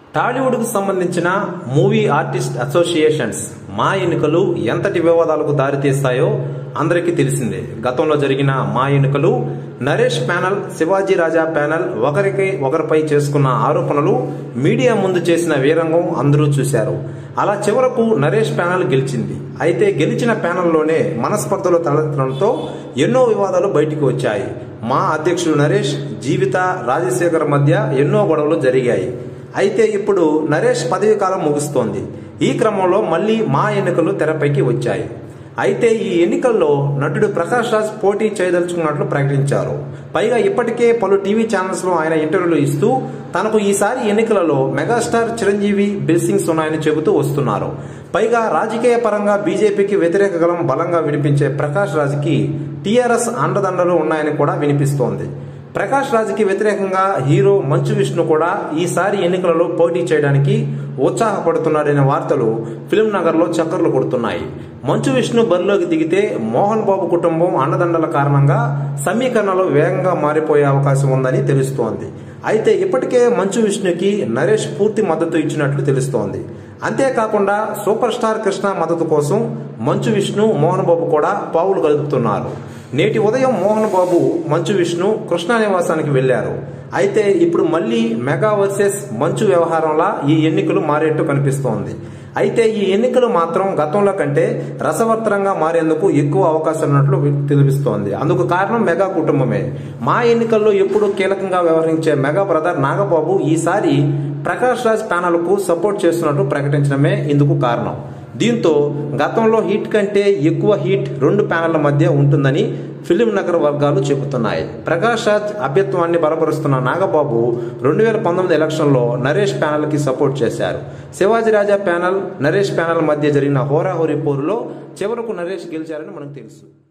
టాలీవుడ్కు సంబంధించిన movie artist associations మా ఎన్నికలు ఎంతటి వివాదాలకు దారితీస్తాయో అందరికీ తెలిసిందే గతంలో జరిగిన మా ఎన్నికలు నరేష్ ప్యానల్ శివాజీ రాజా ప్యానల్ ఒకరికి ఒకరిపై చేసుకున్న ఆరోపణలు మీడియా ముందు చేసిన వీరంగం అందరూ చూశారు అలా చివరకు నరేష్ ప్యానల్ గెలిచింది అయితే గెలిచిన ప్యానల్లోనే మనస్పర్ధలు తలెత్తడంతో ఎన్నో వివాదాలు బయటికి వచ్చాయి మా అధ్యక్షుడు నరేష్ జీవిత రాజశేఖర్ మధ్య ఎన్నో గొడవలు జరిగాయి అయితే ఇప్పుడు నరేష్ పదవి కాలం ముగుస్తోంది ఈ క్రమంలో మళ్ళీ మా ఎన్నికలు తెరపైకి వచ్చాయి అయితే ఈ ఎన్నికల్లో నటుడు ప్రకాష్ రాజ్ పోటీ చేయదలుచుకున్నట్లు ప్రకటించారు పైగా ఇప్పటికే పలు టీవీ ఛానల్స్ లో ఆయన ఇంటర్వ్యూలు ఇస్తూ తనకు ఈసారి ఎన్నికలలో మెగాస్టార్ చిరంజీవి బ్లెస్సింగ్స్ ఉన్నాయని చెబుతూ వస్తున్నారు పైగా రాజకీయ పరంగా బీజేపీకి వ్యతిరేక గలం బలంగా వినిపించే ప్రకాష్ రాజ్కి టీఆర్ఎస్ అండదండలు ఉన్నాయని కూడా వినిపిస్తోంది ప్రకాష్ రాజ్కి వ్యతిరేకంగా హీరో మంచు విష్ణు కూడా ఈసారి ఎన్నికలలో పోటీ చేయడానికి ఉత్సాహపడుతున్నాడనే వార్తలు ఫిల్మ్ నగర్లో చక్కర్లు కొడుతున్నాయి మంచు విష్ణు బరిలోకి దిగితే మోహన్ బాబు కుటుంబం అండదండల కారణంగా సమీకరణలో వేగంగా మారిపోయే అవకాశం ఉందని తెలుస్తోంది అయితే ఇప్పటికే మంచు విష్ణుకి నరేష్ పూర్తి మద్దతు ఇచ్చినట్లు తెలుస్తోంది అంతేకాకుండా సూపర్ స్టార్ కృష్ణ మద్దతు కోసం మంచు విష్ణు మోహన్ బాబు కూడా పావులు కలుపుతున్నారు నేటి ఉదయం మోహన్ బాబు మంచు విష్ణు కృష్ణా నివాసానికి వెళ్లారు అయితే ఇప్పుడు మళ్ళీ మెగా వర్సెస్ మంచు వ్యవహారంలా ఈ ఎన్నికలు మారేట్టు కనిపిస్తోంది అయితే ఈ ఎన్నికలు మాత్రం గతంలో కంటే రసవత్తరంగా మారేందుకు ఎక్కువ అవకాశం ఉన్నట్లు తెలుస్తోంది అందుకు కారణం మెగా కుటుంబమే మా ఎన్నికల్లో ఎప్పుడూ కీలకంగా వ్యవహరించే మెగా బ్రదర్ నాగబాబు ఈసారి ప్రకాష్ రాజ్ ప్యానల్కు సపోర్ట్ చేస్తున్నట్టు ప్రకటించడమే ఇందుకు కారణం దీంతో గతంలో హీట్ కంటే ఎక్కువ హీట్ రెండు ప్యానళ్ల మధ్య ఉంటుందని ఫిలిం నగర్ వర్గాలు చెబుతున్నాయి ప్రకాష్ రాజ్ అభ్యత్వాన్ని బలపరుస్తున్న నాగబాబు రెండు వేల పంతొమ్మిది ఎలక్షన్లో నరేష్ ప్యానల్కి సపోర్ట్ చేశారు శివాజీ రాజా ప్యానల్ నరేష్ ప్యానల్ మధ్య జరిగిన హోరాహోరీ పోరులో చివరకు నరేష్ గెలిచారని మనకు తెలుసు